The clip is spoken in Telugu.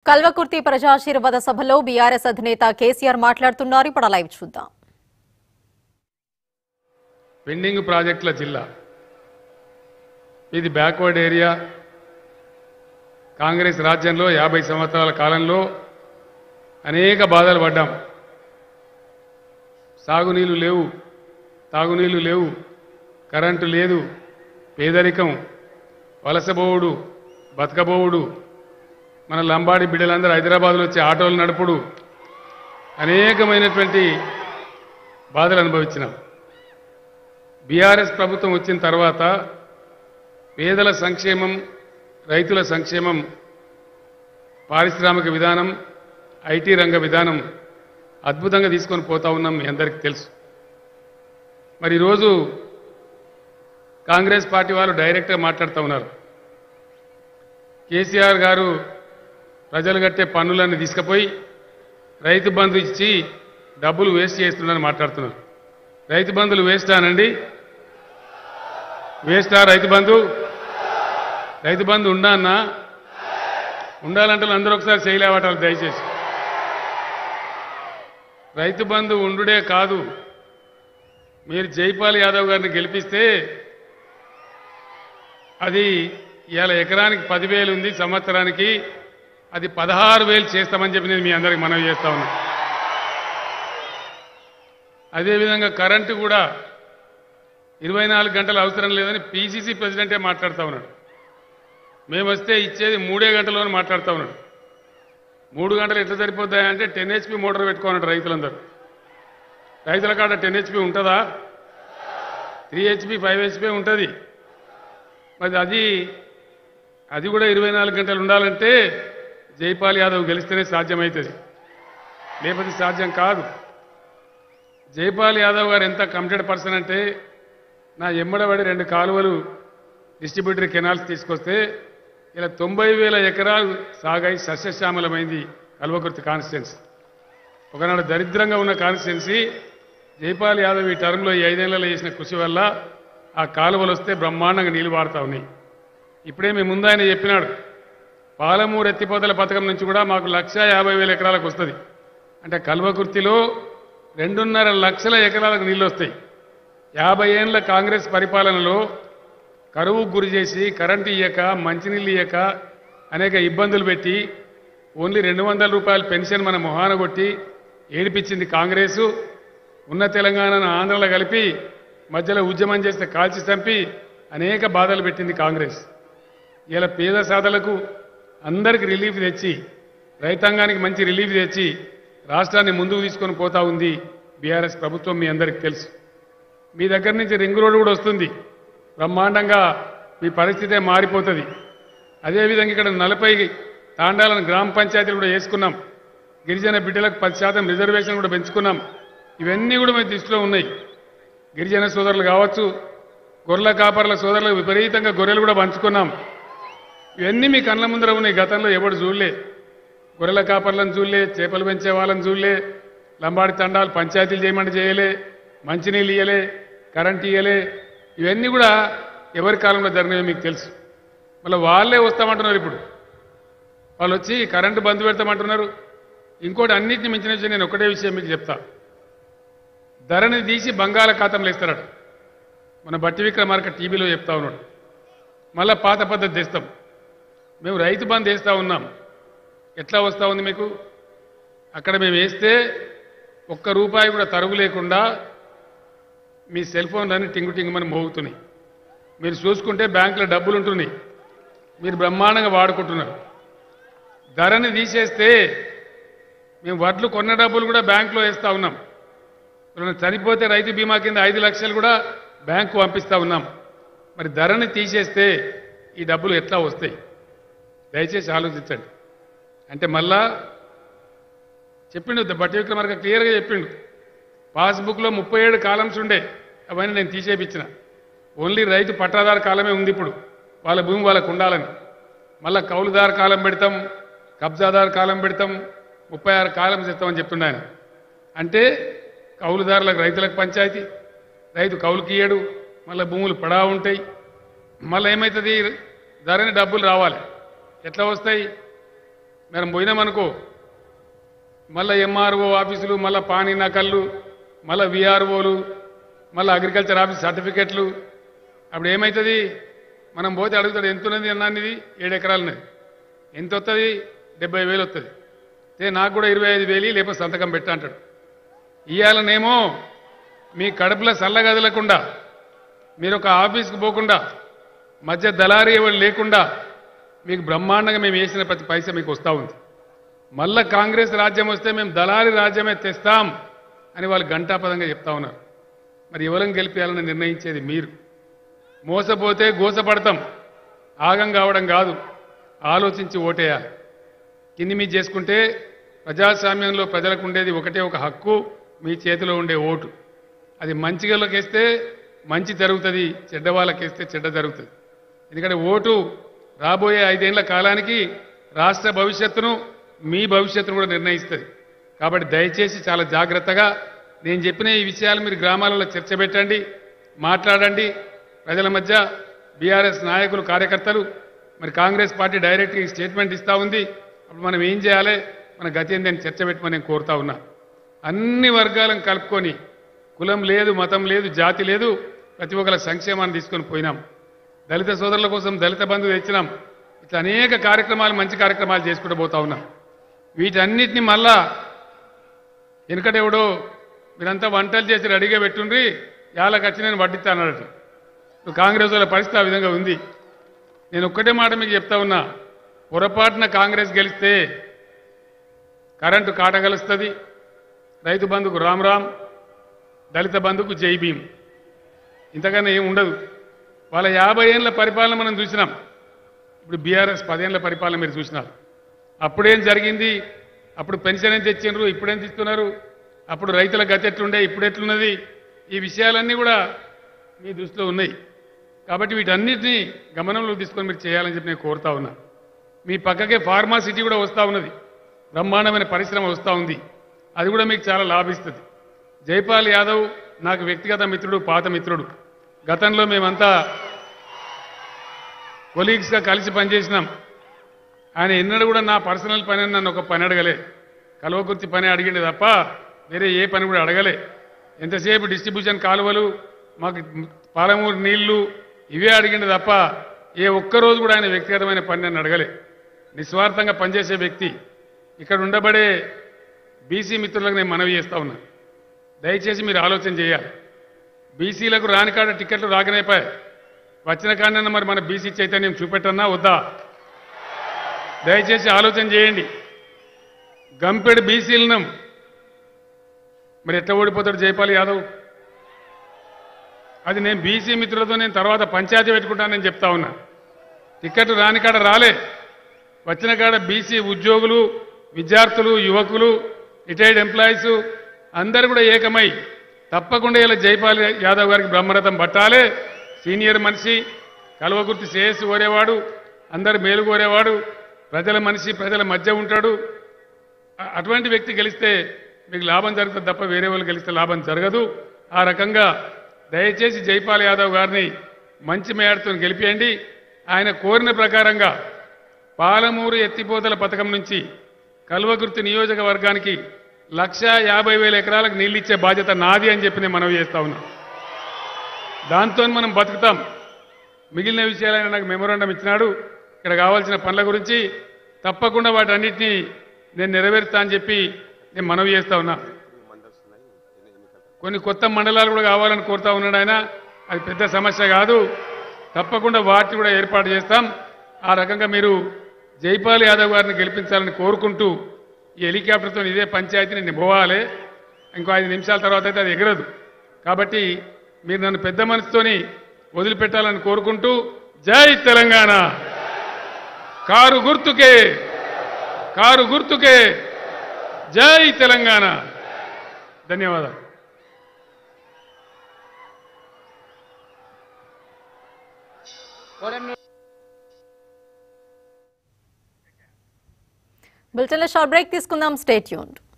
కల్వకుర్తి ప్రజాశీర్వాద సభలో బీఆర్ఎస్ అధినేత కేసీఆర్ మాట్లాడుతున్నారు ఇప్పుడు ఆ లైవ్ చూద్దాం పెండింగ్ ప్రాజెక్టుల జిల్లా ఇది బ్యాక్వర్డ్ ఏరియా కాంగ్రెస్ రాజ్యంలో యాభై సంవత్సరాల కాలంలో అనేక బాధలు పడ్డాం సాగునీళ్లు లేవు తాగునీళ్లు లేవు కరెంటు లేదు పేదరికం వలసబోవుడు బతకబోవుడు మన లంబాడి బిడ్డలందరూ హైదరాబాద్లో వచ్చి ఆటోలు నడుపుడు అనేకమైనటువంటి బాధలు అనుభవించినాం బీఆర్ఎస్ ప్రభుత్వం వచ్చిన తర్వాత పేదల సంక్షేమం రైతుల సంక్షేమం పారిశ్రామిక విధానం ఐటీ రంగ విధానం అద్భుతంగా తీసుకొని పోతా ఉన్నాం మీ అందరికీ తెలుసు మరి ఈరోజు కాంగ్రెస్ పార్టీ వాళ్ళు డైరెక్ట్గా మాట్లాడుతూ ఉన్నారు కేసీఆర్ గారు ప్రజలు కట్టే పన్నులన్నీ తీసుకుపోయి రైతు బంధు ఇచ్చి డబ్బులు వేస్ట్ చేస్తున్నారని మాట్లాడుతున్నారు రైతు బంధులు వేస్టా అనండి వేస్టా రైతు బంధు రైతు బంధు ఉండా అన్నా ఉండాలంటే అందరూ ఒకసారి చేయలేవటాలు దయచేసి రైతు బంధు ఉండుడే కాదు మీరు జైపాల్ యాదవ్ గారిని గెలిపిస్తే అది ఇవాళ ఎకరానికి పదివేలు ఉంది సంవత్సరానికి అది పదహారు వేలు చేస్తామని చెప్పి నేను మీ అందరికి మనవి చేస్తా ఉన్నా అదేవిధంగా కరెంటు కూడా ఇరవై నాలుగు గంటలు అవసరం లేదని పీసీసీ ప్రెసిడెంటే మాట్లాడుతూ ఉన్నాడు మేము వస్తే ఇచ్చేది మూడే గంటల్లోనే మాట్లాడుతూ ఉన్నాడు మూడు గంటలు ఎట్లా సరిపోతాయంటే టెన్ హెచ్పి మోటార్ పెట్టుకోన్నాడు రైతులందరూ రైతుల కాడ టెన్ హెచ్పి ఉంటుందా త్రీ హెచ్పి ఫైవ్ హెచ్పి ఉంటుంది మరి అది అది కూడా ఇరవై నాలుగు గంటలు ఉండాలంటే జైపాల్ యాదవ్ గెలిస్తేనే సాధ్యమవుతుంది లేకపోతే సాధ్యం కాదు జైపాల్ యాదవ్ గారు ఎంత కమిటెడ్ పర్సన్ అంటే నా ఎమ్మడబడి రెండు కాలువలు డిస్ట్రిబ్యూటరీ కెనాల్స్ తీసుకొస్తే ఇలా తొంభై వేల ఎకరాలు సాగాయి సస్యశ్యామలమైంది కల్వకుర్తి కాన్స్టిట్యున్సీ ఒకనాడు దరిద్రంగా ఉన్న కాన్స్టిట్యున్సీ జైపాల్ యాదవ్ ఈ టర్మ్లో ఈ ఐదేళ్లలో చేసిన కృషి వల్ల ఆ కాలువలు వస్తే బ్రహ్మాండంగా నీళ్లు వాడుతూ ఉన్నాయి ఇప్పుడే మీ ముందు ఆయన చెప్పినాడు పాలమూరు ఎత్తిపోతల పథకం నుంచి కూడా మాకు లక్ష యాభై వేల ఎకరాలకు వస్తుంది అంటే కల్వకుర్తిలో రెండున్నర లక్షల ఎకరాలకు నీళ్ళు వస్తాయి యాభై ఏళ్ళ కాంగ్రెస్ పరిపాలనలో కరువుకు గురి చేసి కరెంటు ఇయ్యక మంచినీళ్ళు ఇయ్యక అనేక ఇబ్బందులు పెట్టి ఓన్లీ రెండు వందల రూపాయల పెన్షన్ మన మొహాన కొట్టి ఏడిపించింది కాంగ్రెసు ఉన్న తెలంగాణను ఆంధ్రలో కలిపి మధ్యలో ఉద్యమం చేస్తే కాల్చి చంపి అనేక బాధలు పెట్టింది కాంగ్రెస్ ఇలా పేద సాధలకు అందరికి రిలీఫ్ తెచ్చి రైతాంగానికి మంచి రిలీఫ్ తెచ్చి రాష్ట్రాన్ని ముందుకు తీసుకొని పోతా ఉంది బీఆర్ఎస్ ప్రభుత్వం మీ అందరికీ తెలుసు మీ దగ్గర నుంచి రింగ్ రోడ్డు కూడా వస్తుంది బ్రహ్మాండంగా మీ పరిస్థితే మారిపోతుంది అదేవిధంగా ఇక్కడ నలభై తాండాలను గ్రామ పంచాయతీలు కూడా వేసుకున్నాం గిరిజన బిడ్డలకు పది శాతం రిజర్వేషన్ కూడా పెంచుకున్నాం ఇవన్నీ కూడా మీ దృష్టిలో ఉన్నాయి గిరిజన సోదరులు కావచ్చు గొర్రెల కాపర్ల సోదరులకు విపరీతంగా గొర్రెలు కూడా పంచుకున్నాం ఇవన్నీ మీ కళ్ళ ముందర ఉన్నాయి గతంలో ఎవడు చూడలే గొర్రెల కాపర్లను చూడలే చేపలు పెంచే వాళ్ళని చూడలే లంబాడి తండాలు పంచాయతీలు చేయమంటే చేయలే మంచినీళ్ళు ఇయ్యలే కరెంట్ ఇయ్యలే ఇవన్నీ కూడా ఎవరి కాలంలో జరిగినవి మీకు తెలుసు మళ్ళీ వాళ్ళే వస్తామంటున్నారు ఇప్పుడు వాళ్ళు వచ్చి కరెంటు బంద్ పెడతామంటున్నారు ఇంకోటి అన్నిటిని మించిన విషయం నేను ఒకటే విషయం మీకు చెప్తా ధరని తీసి బంగాళాఖాతంలో ఇస్తారట మన బట్టి విక్రమార్క టీవీలో చెప్తా ఉన్నాడు మళ్ళా పాత పద్ధతి తెస్తాం మేము రైతు బంద్ వేస్తూ ఉన్నాం ఎట్లా వస్తూ ఉంది మీకు అక్కడ మేము వేస్తే ఒక్క రూపాయి కూడా తరుగు లేకుండా మీ సెల్ ఫోన్లన్నీ టింగు టింగుమని మోగుతున్నాయి మీరు చూసుకుంటే బ్యాంకులో డబ్బులు ఉంటున్నాయి మీరు బ్రహ్మాండంగా వాడుకుంటున్నారు ధరని తీసేస్తే మేము వడ్లు కొన్న డబ్బులు కూడా బ్యాంకులో వేస్తూ ఉన్నాం ఎవరైనా చనిపోతే రైతు బీమా కింద ఐదు లక్షలు కూడా బ్యాంకు పంపిస్తూ ఉన్నాం మరి ధరని తీసేస్తే ఈ డబ్బులు ఎట్లా వస్తాయి దయచేసి ఆలోచించండి అంటే మళ్ళా చెప్పిండు బట్టి విక్రమార్క క్లియర్గా చెప్పిండు పాస్బుక్లో ముప్పై ఏడు కాలమ్స్ ఉండే అవన్నీ నేను తీసేపించిన ఓన్లీ రైతు పట్టాదారు కాలమే ఉంది ఇప్పుడు వాళ్ళ భూమి వాళ్ళకు ఉండాలని మళ్ళా కౌలుదారు కాలం పెడతాం కబ్జాదారు కాలం పెడతాం ముప్పై ఆరు కాలం ఇస్తామని చెప్తుండే ఆయన అంటే కౌలుదారులకు రైతులకు పంచాయతీ రైతు కౌలుకి ఇయ్యడు మళ్ళీ భూములు పడా ఉంటాయి మళ్ళీ ఏమవుతుంది ధరని డబ్బులు రావాలి ఎట్లా వస్తాయి మనం పోయినామనుకో మళ్ళీ ఎంఆర్ఓ ఆఫీసులు మళ్ళీ పానీ నకళ్ళు మళ్ళీ విఆర్ఓలు మళ్ళీ అగ్రికల్చర్ ఆఫీస్ సర్టిఫికెట్లు అప్పుడు ఏమవుతుంది మనం పోతే అడుగుతాడు ఎంత ఉన్నది అన్నానిది ఏడు ఎకరాలున్నది ఎంత వస్తుంది డెబ్బై వేలు వస్తుంది అదే నాకు కూడా ఇరవై ఐదు వేలు లేకపోతే సంతకం పెట్టా అంటాడు ఇవాళనేమో మీ కడుపులో చల్లగదలకుండా మీరు ఒక ఆఫీస్కి పోకుండా మధ్య దళారీ ఎవరు లేకుండా మీకు బ్రహ్మాండంగా మేము వేసిన ప్రతి పైసా మీకు వస్తూ ఉంది మళ్ళా కాంగ్రెస్ రాజ్యం వస్తే మేము దళారీ రాజ్యమే తెస్తాం అని వాళ్ళు గంటాపదంగా చెప్తా ఉన్నారు మరి ఎవరిని గెలిపించాలని నిర్ణయించేది మీరు మోసపోతే గోసపడతాం ఆగం కావడం కాదు ఆలోచించి ఓటేయాలి కింది మీద చేసుకుంటే ప్రజాస్వామ్యంలో ప్రజలకు ఉండేది ఒకటే ఒక హక్కు మీ చేతిలో ఉండే ఓటు అది మంచిగలకేస్తే మంచి జరుగుతుంది చెడ్డ వాళ్ళకేస్తే చెడ్డ జరుగుతుంది ఎందుకంటే ఓటు రాబోయే ఐదేళ్ల కాలానికి రాష్ట్ర భవిష్యత్తును మీ భవిష్యత్తును కూడా నిర్ణయిస్తుంది కాబట్టి దయచేసి చాలా జాగ్రత్తగా నేను చెప్పిన ఈ విషయాలు మీరు గ్రామాలలో చర్చ పెట్టండి మాట్లాడండి ప్రజల మధ్య బీఆర్ఎస్ నాయకులు కార్యకర్తలు మరి కాంగ్రెస్ పార్టీ డైరెక్ట్గా ఈ స్టేట్మెంట్ ఇస్తా ఉంది అప్పుడు మనం ఏం చేయాలి మన గతి ఏందని చర్చ పెట్టమని నేను కోరుతా ఉన్నా అన్ని వర్గాలను కలుపుకొని కులం లేదు మతం లేదు జాతి లేదు ప్రతి ఒక్కరి సంక్షేమాన్ని తీసుకొని పోయినాం దళిత సోదరుల కోసం దళిత బంధు తెచ్చినాం ఇట్లా అనేక కార్యక్రమాలు మంచి కార్యక్రమాలు చేసుకుంటూ పోతా ఉన్నాం వీటన్నిటిని మళ్ళా వెనుకటెవడో మీరంతా వంటలు చేసి రెడీగా పెట్టుండ్రి యాళ్ళకి వచ్చి నేను వడ్డిస్తానన్నట్టు ఇప్పుడు కాంగ్రెస్ వాళ్ళ పరిస్థితి ఆ విధంగా ఉంది నేను ఒక్కటే మాట మీకు చెప్తా ఉన్నా పొరపాటున కాంగ్రెస్ గెలిస్తే కరెంటు కాట కలుస్తుంది రైతు బంధుకు రామ్ రామ్ దళిత బంధుకు జై భీమ్ ఇంతకన్నా ఏం ఉండదు వాళ్ళ యాభై ఏళ్ళ పరిపాలన మనం చూసినాం ఇప్పుడు బీఆర్ఎస్ పదేళ్ల పరిపాలన మీరు చూసినారు అప్పుడేం జరిగింది అప్పుడు పెన్షన్ ఏం తెచ్చిండ్రు ఇప్పుడేం తీస్తున్నారు అప్పుడు రైతుల గతి ఎట్లుండే ఇప్పుడు ఎట్లున్నది ఈ విషయాలన్నీ కూడా మీ దృష్టిలో ఉన్నాయి కాబట్టి వీటన్నిటిని గమనంలో తీసుకొని మీరు చేయాలని చెప్పి నేను కోరుతా ఉన్నా మీ పక్కకే ఫార్మా సిటీ కూడా వస్తూ ఉన్నది బ్రహ్మాండమైన పరిశ్రమ వస్తూ ఉంది అది కూడా మీకు చాలా లాభిస్తుంది జైపాల్ యాదవ్ నాకు వ్యక్తిగత మిత్రుడు పాత మిత్రుడు గతంలో మేమంతా కొలీగ్స్గా కలిసి పనిచేసినాం ఆయన ఎన్నడూ కూడా నా పర్సనల్ పని అని నన్ను ఒక పని అడగలే కల్వకుర్తి పని అడిగిండే తప్ప వేరే ఏ పని కూడా అడగలే ఎంతసేపు డిస్ట్రిబ్యూషన్ కాలువలు మాకు పాలమూరు నీళ్లు ఇవే అడిగిండు తప్ప ఏ ఒక్క రోజు కూడా ఆయన వ్యక్తిగతమైన పని నన్ను అడగలే నిస్వార్థంగా పనిచేసే వ్యక్తి ఇక్కడ ఉండబడే బీసీ మిత్రులకు నేను మనవి చేస్తా ఉన్నా దయచేసి మీరు ఆలోచన చేయాలి బీసీలకు రాని కాడ టికెట్లు రాకనైపోయాయి వచ్చిన కాడనన్నా మరి మన బీసీ చైతన్యం చూపెట్టన్నా వద్దా దయచేసి ఆలోచన చేయండి గంపెడు బీసీలను మరి ఎట్లా ఓడిపోతాడు జైపాల్ యాదవ్ అది నేను బీసీ మిత్రులతో నేను తర్వాత పంచాయతీ పెట్టుకుంటానని చెప్తా ఉన్నా టికెట్ రాని కాడ రాలే వచ్చిన కాడ బీసీ ఉద్యోగులు విద్యార్థులు యువకులు రిటైర్డ్ ఎంప్లాయీస్ అందరూ కూడా ఏకమై తప్పకుండా ఇలా జైపాల్ యాదవ్ గారికి బ్రహ్మరథం పట్టాలే సీనియర్ మనిషి కల్వకుర్తి శ్రేయస్సు కోరేవాడు అందరు మేలు కోరేవాడు ప్రజల మనిషి ప్రజల మధ్య ఉంటాడు అ- అటువంటి వ్యక్తి గెలిస్తే మీకు లాభం జరుగుతుంది తప్ప వేరే వాళ్ళు గెలిస్తే లాభం జరగదు ఆ రకంగా దయచేసి జైపాల్ యాదవ్ గారిని మంచి మేడతో గెలిపియండి ఆయన కోరిన ప్రకారంగా పాలమూరు ఎత్తిపోతల పథకం నుంచి కల్వకుర్తి నియోజకవర్గానికి లక్ష యాభై వేల ఎకరాలకు నీళ్ళు ఇచ్చే బాధ్యత నాది అని చెప్పి నేను మనవి చేస్తా ఉన్నా దాంతో మనం బతుకుతాం మిగిలిన విషయాలైన నాకు మెమోరాండం ఇచ్చినాడు ఇక్కడ కావాల్సిన పనుల గురించి తప్పకుండా వాటన్నిటినీ నేను నెరవేరుస్తా అని చెప్పి నేను మనవి చేస్తా ఉన్నా కొన్ని కొత్త మండలాలు కూడా కావాలని కోరుతా ఉన్నాడు ఆయన అది పెద్ద సమస్య కాదు తప్పకుండా వాటిని కూడా ఏర్పాటు చేస్తాం ఆ రకంగా మీరు జైపాల్ యాదవ్ గారిని గెలిపించాలని కోరుకుంటూ ఈ హెలికాప్టర్తో ఇదే పంచాయతీని నేను పోవాలి ఇంకో ఐదు నిమిషాల తర్వాత అయితే అది ఎగరదు కాబట్టి మీరు నన్ను పెద్ద మనసుతోని వదిలిపెట్టాలని కోరుకుంటూ జై తెలంగాణ కారు గుర్తుకే కారు గుర్తుకే జై తెలంగాణ ధన్యవాదాలు బులెటిన్లో షార్ట్ బ్రేక్ తీసుకుందాం స్టేట్ యూన్